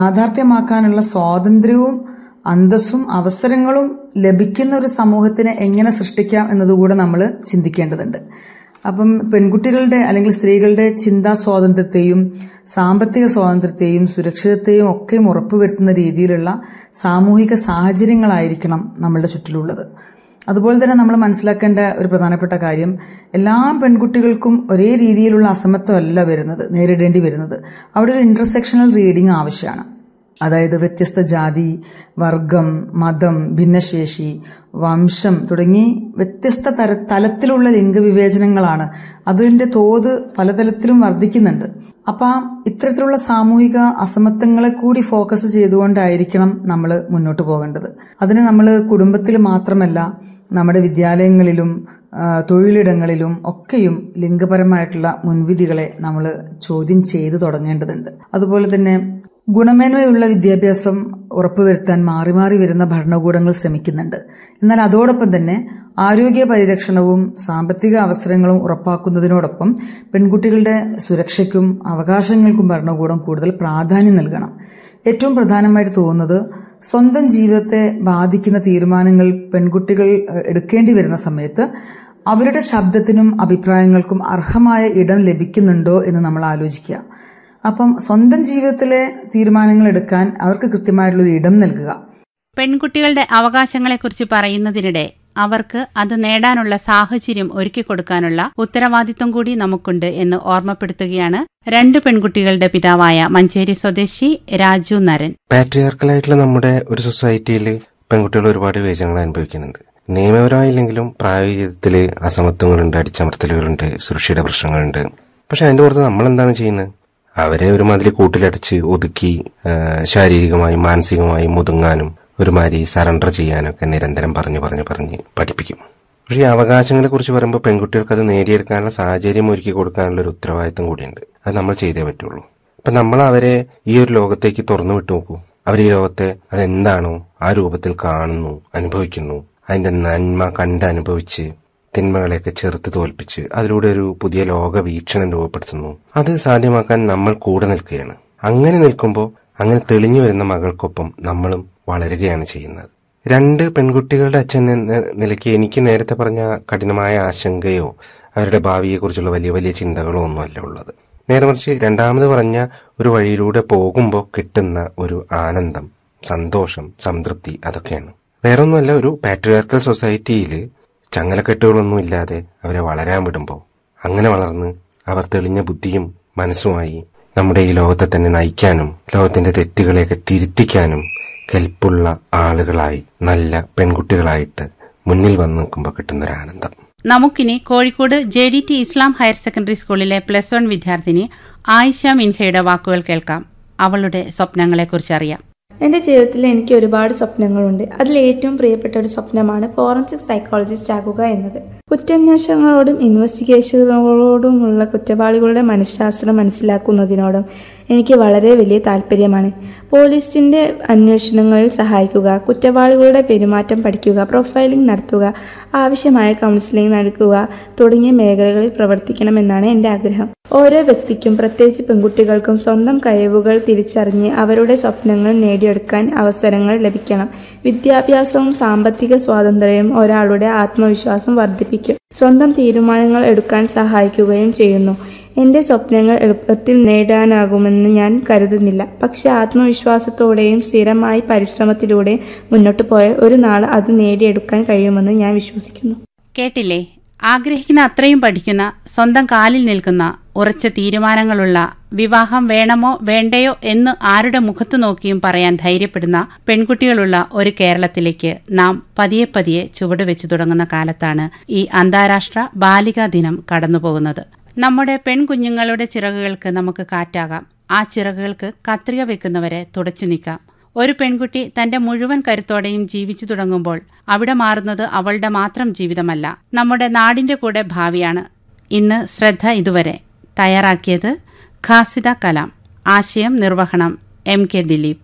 യാഥാർത്ഥ്യമാക്കാനുള്ള സ്വാതന്ത്ര്യവും അന്തസ്സും അവസരങ്ങളും ലഭിക്കുന്ന ഒരു സമൂഹത്തിനെ എങ്ങനെ സൃഷ്ടിക്കാം എന്നതുകൂടെ നമ്മൾ ചിന്തിക്കേണ്ടതുണ്ട് അപ്പം പെൺകുട്ടികളുടെ അല്ലെങ്കിൽ സ്ത്രീകളുടെ ചിന്താ സ്വാതന്ത്ര്യത്തെയും സാമ്പത്തിക സ്വാതന്ത്ര്യത്തെയും സുരക്ഷിതത്തെയും ഒക്കെയും ഉറപ്പുവരുത്തുന്ന രീതിയിലുള്ള സാമൂഹിക സാഹചര്യങ്ങളായിരിക്കണം നമ്മളുടെ ചുറ്റിലുള്ളത് അതുപോലെ തന്നെ നമ്മൾ മനസ്സിലാക്കേണ്ട ഒരു പ്രധാനപ്പെട്ട കാര്യം എല്ലാ പെൺകുട്ടികൾക്കും ഒരേ രീതിയിലുള്ള അസമത്വമല്ല വരുന്നത് നേരിടേണ്ടി വരുന്നത് അവിടെ ഒരു ഇന്റർസെക്ഷണൽ റീഡിംഗ് ആവശ്യമാണ് അതായത് വ്യത്യസ്ത ജാതി വർഗം മതം ഭിന്നശേഷി വംശം തുടങ്ങി വ്യത്യസ്ത തര തലത്തിലുള്ള ലിംഗവിവേചനങ്ങളാണ് അതിന്റെ തോത് പലതലത്തിലും വർദ്ധിക്കുന്നുണ്ട് അപ്പൊ ആ ഇത്തരത്തിലുള്ള സാമൂഹിക അസമത്വങ്ങളെ കൂടി ഫോക്കസ് ചെയ്തുകൊണ്ടായിരിക്കണം നമ്മൾ മുന്നോട്ട് പോകേണ്ടത് അതിന് നമ്മൾ കുടുംബത്തിൽ മാത്രമല്ല നമ്മുടെ വിദ്യാലയങ്ങളിലും ആ, തൊഴിലിടങ്ങളിലും ഒക്കെയും ലിംഗപരമായിട്ടുള്ള മുൻവിധികളെ നമ്മൾ ചോദ്യം ചെയ്തു തുടങ്ങേണ്ടതുണ്ട് അതുപോലെ തന്നെ ഗുണമേന്മയുള്ള വിദ്യാഭ്യാസം ഉറപ്പുവരുത്താൻ മാറി മാറി വരുന്ന ഭരണകൂടങ്ങൾ ശ്രമിക്കുന്നുണ്ട് എന്നാൽ അതോടൊപ്പം തന്നെ ആരോഗ്യ പരിരക്ഷണവും സാമ്പത്തിക അവസരങ്ങളും ഉറപ്പാക്കുന്നതിനോടൊപ്പം പെൺകുട്ടികളുടെ സുരക്ഷയ്ക്കും അവകാശങ്ങൾക്കും ഭരണകൂടം കൂടുതൽ പ്രാധാന്യം നൽകണം ഏറ്റവും പ്രധാനമായിട്ട് തോന്നുന്നത് സ്വന്തം ജീവിതത്തെ ബാധിക്കുന്ന തീരുമാനങ്ങൾ പെൺകുട്ടികൾ ഏഹ്, എടുക്കേണ്ടി വരുന്ന സമയത്ത് അവരുടെ ശബ്ദത്തിനും അഭിപ്രായങ്ങൾക്കും അർഹമായ ഇടം ലഭിക്കുന്നുണ്ടോ എന്ന് നമ്മൾ ആലോചിക്കുക അപ്പം സ്വന്തം ജീവിതത്തിലെ തീരുമാനങ്ങൾ എടുക്കാൻ അവർക്ക് കൃത്യമായിട്ടുള്ള ഒരു ഇടം നൽകുക പെൺകുട്ടികളുടെ അവകാശങ്ങളെക്കുറിച്ച് പറയുന്നതിനിടെ അവർക്ക് അത് നേടാനുള്ള സാഹചര്യം ഒരുക്കിക്കൊടുക്കാനുള്ള ഉത്തരവാദിത്വം കൂടി നമുക്കുണ്ട് എന്ന് ഓർമ്മപ്പെടുത്തുകയാണ് രണ്ട് പെൺകുട്ടികളുടെ പിതാവായ മഞ്ചേരി സ്വദേശി രാജു നരൻ പാട്രിയാർക്കലായിട്ടുള്ള നമ്മുടെ ഒരു സൊസൈറ്റിയിൽ പെൺകുട്ടികൾ ഒരുപാട് വിവേചനങ്ങൾ അനുഭവിക്കുന്നുണ്ട് നിയമപരമായില്ലെങ്കിലും പ്രായോഗികത്തിൽ അസമത്വങ്ങളുണ്ട് അടിച്ചമർത്തലുകളുണ്ട് സുരക്ഷയുടെ പ്രശ്നങ്ങളുണ്ട് പക്ഷെ അതിന്റെ പുറത്ത് നമ്മൾ എന്താണ് ചെയ്യുന്നത് അവരെ ഒരുമാതിരി കൂട്ടിലടച്ച് ഒതുക്കി ആ, ശാരീരികമായും മാനസികമായും ഒതുങ്ങാനും ഒരുമാതിരി സറണ്ടർ ചെയ്യാനൊക്കെ നിരന്തരം പറഞ്ഞു പറഞ്ഞു പറഞ്ഞ് പഠിപ്പിക്കും പക്ഷേ ഈ അവകാശങ്ങളെ കുറിച്ച് പറയുമ്പോൾ പെൺകുട്ടികൾക്ക് അത് നേടിയെടുക്കാനുള്ള സാഹചര്യം ഒരുക്കി കൊടുക്കാനുള്ള ഒരു ഉത്തരവാദിത്തം കൂടിയുണ്ട് അത് നമ്മൾ ചെയ്തേ പറ്റുള്ളൂ അപ്പൊ നമ്മൾ അവരെ ഈ ഒരു ലോകത്തേക്ക് തുറന്നു വിട്ടു നോക്കൂ അവർ ഈ ലോകത്തെ അതെന്താണോ ആ രൂപത്തിൽ കാണുന്നു അനുഭവിക്കുന്നു അതിന്റെ നന്മ കണ്ട് അനുഭവിച്ച് തിന്മകളെയൊക്കെ ചെറുത്ത് തോൽപ്പിച്ച് അതിലൂടെ ഒരു പുതിയ ലോക വീക്ഷണം രൂപപ്പെടുത്തുന്നു അത് സാധ്യമാക്കാൻ നമ്മൾ കൂടെ നിൽക്കുകയാണ് അങ്ങനെ നിൽക്കുമ്പോൾ അങ്ങനെ തെളിഞ്ഞു വരുന്ന മകൾക്കൊപ്പം നമ്മളും വളരുകയാണ് ചെയ്യുന്നത് രണ്ട് പെൺകുട്ടികളുടെ അച്ഛൻ എന്ന നിലയ്ക്ക് എനിക്ക് നേരത്തെ പറഞ്ഞ കഠിനമായ ആശങ്കയോ അവരുടെ ഭാവിയെക്കുറിച്ചുള്ള വലിയ വലിയ ചിന്തകളോ ഒന്നുമല്ല ഉള്ളത് നേരെ മറിച്ച് രണ്ടാമത് പറഞ്ഞ ഒരു വഴിയിലൂടെ പോകുമ്പോൾ കിട്ടുന്ന ഒരു ആനന്ദം സന്തോഷം സംതൃപ്തി അതൊക്കെയാണ് വേറൊന്നുമല്ല ഒരു പാട്രിയാർക്കൽ സൊസൈറ്റിയിൽ ചങ്ങലക്കെട്ടുകളൊന്നും ഇല്ലാതെ അവരെ വളരാൻ വിടുമ്പോൾ അങ്ങനെ വളർന്ന് അവർ തെളിഞ്ഞ ബുദ്ധിയും മനസ്സുമായി നമ്മുടെ ഈ ലോകത്തെ തന്നെ നയിക്കാനും ലോകത്തിന്റെ തെറ്റുകളെയൊക്കെ തിരുത്തിക്കാനും കെൽപ്പുള്ള ആളുകളായി നല്ല പെൺകുട്ടികളായിട്ട് മുന്നിൽ വന്ന് നിൽക്കുമ്പോൾ കിട്ടുന്നൊരു ആനന്ദം നമുക്കിനി Kozhikode J D T Islam higher secondary സ്കൂളിലെ പ്ലസ് വൺ വിദ്യാർത്ഥിനി ആയിഷ മിൻഹയുടെ വാക്കുകൾ കേൾക്കാം അവളുടെ സ്വപ്നങ്ങളെക്കുറിച്ച് അറിയാം എൻ്റെ ജീവിതത്തിൽ എനിക്ക് ഒരുപാട് സ്വപ്നങ്ങളുണ്ട് അതിൽ ഏറ്റവും പ്രിയപ്പെട്ട ഒരു സ്വപ്നമാണ് ഫോറൻസിക് സൈക്കോളജിസ്റ്റ് ആകുക എന്നത് കുറ്റാന്വേഷണങ്ങളോടും ഇൻവെസ്റ്റിഗേഷനുകളോടുമുള്ള കുറ്റവാളികളുടെ മനഃശാസ്ത്രം മനസ്സിലാക്കുന്നതിനോടും എനിക്ക് വളരെ വലിയ താല്പര്യമാണ് പോലീസിൻ്റെ അന്വേഷണങ്ങളിൽ സഹായിക്കുക കുറ്റവാളികളുടെ പെരുമാറ്റം പഠിക്കുക പ്രൊഫൈലിംഗ് നടത്തുക ആവശ്യമായ കൗൺസിലിംഗ് നൽകുക തുടങ്ങിയ മേഖലകളിൽ പ്രവർത്തിക്കണമെന്നാണ് എൻ്റെ ആഗ്രഹം ഓരോ വ്യക്തിക്കും പ്രത്യേകിച്ച് പെൺകുട്ടികൾക്കും സ്വന്തം കഴിവുകൾ തിരിച്ചറിഞ്ഞ് അവരുടെ സ്വപ്നങ്ങൾ നേടിയെടുക്കാൻ അവസരങ്ങൾ ലഭിക്കണം വിദ്യാഭ്യാസവും സാമ്പത്തിക സ്വാതന്ത്ര്യവും ഒരാളുടെ ആത്മവിശ്വാസം വർദ്ധിപ്പിക്കും സ്വന്തം തീരുമാനങ്ങൾ എടുക്കാൻ സഹായിക്കുകയും ചെയ്യുന്നു എൻ്റെ സ്വപ്നങ്ങൾ എളുപ്പത്തിൽ നേടാനാകുമെന്ന് ഞാൻ കരുതുന്നില്ല പക്ഷെ ആത്മവിശ്വാസത്തോടെയും സ്ഥിരമായി പരിശ്രമത്തിലൂടെയും മുന്നോട്ട് പോയാൽ ഒരു നാൾ അത് നേടിയെടുക്കാൻ കഴിയുമെന്ന് ഞാൻ വിശ്വസിക്കുന്നു കേട്ടില്ലേ ആഗ്രഹിക്കുന്ന അത്രയും പഠിക്കുന്ന സ്വന്തം കാലിൽ നിൽക്കുന്ന ഉറച്ച തീരുമാനങ്ങളുള്ള വിവാഹം വേണമോ വേണ്ടയോ എന്ന് ആരുടെ മുഖത്തു നോക്കിയും പറയാൻ ധൈര്യപ്പെടുന്ന പെൺകുട്ടികളുള്ള ഒരു കേരളത്തിലേക്ക് നാം പതിയെ പതിയെ ചുവടുവെച്ചു തുടങ്ങുന്ന കാലത്താണ് ഈ അന്താരാഷ്ട്ര ബാലികാ ദിനം കടന്നുപോകുന്നത് നമ്മുടെ പെൺകുഞ്ഞുങ്ങളുടെ ചിറകുകൾക്ക് നമുക്ക് കാറ്റാകാം ആ ചിറകുകൾക്ക് കത്രിക വെക്കുന്നവരെ തുടച്ചു നീക്കാം ഒരു പെൺകുട്ടി തന്റെ മുഴുവൻ കരുത്തോടെയും ജീവിച്ചു തുടങ്ങുമ്പോൾ അവിടെ മാറുന്നത് അവളുടെ മാത്രം ജീവിതമല്ല നമ്മുടെ നാടിന്റെ കൂടെ ഭാവിയാണ് ഇന്ന് ശ്രദ്ധ ഇതുവരെ തയ്യാറാക്കിയത് ഖാസിദ കലാം ആശയം നിർവഹണം M K Dileep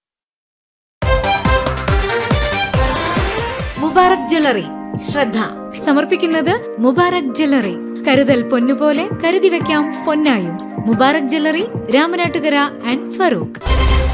Mubarak jewellery ശ്രദ്ധ സമർപ്പിക്കുന്നത് മുബാറക് ജ്വല്ലറി കരുതൽ പൊന്നുപോലെ കരുതി വെക്കാം പൊന്നായും മുബാറക് ജ്വല്ലറി രാമനാട്ടുകര ആൻഡ് ഫറൂഖ്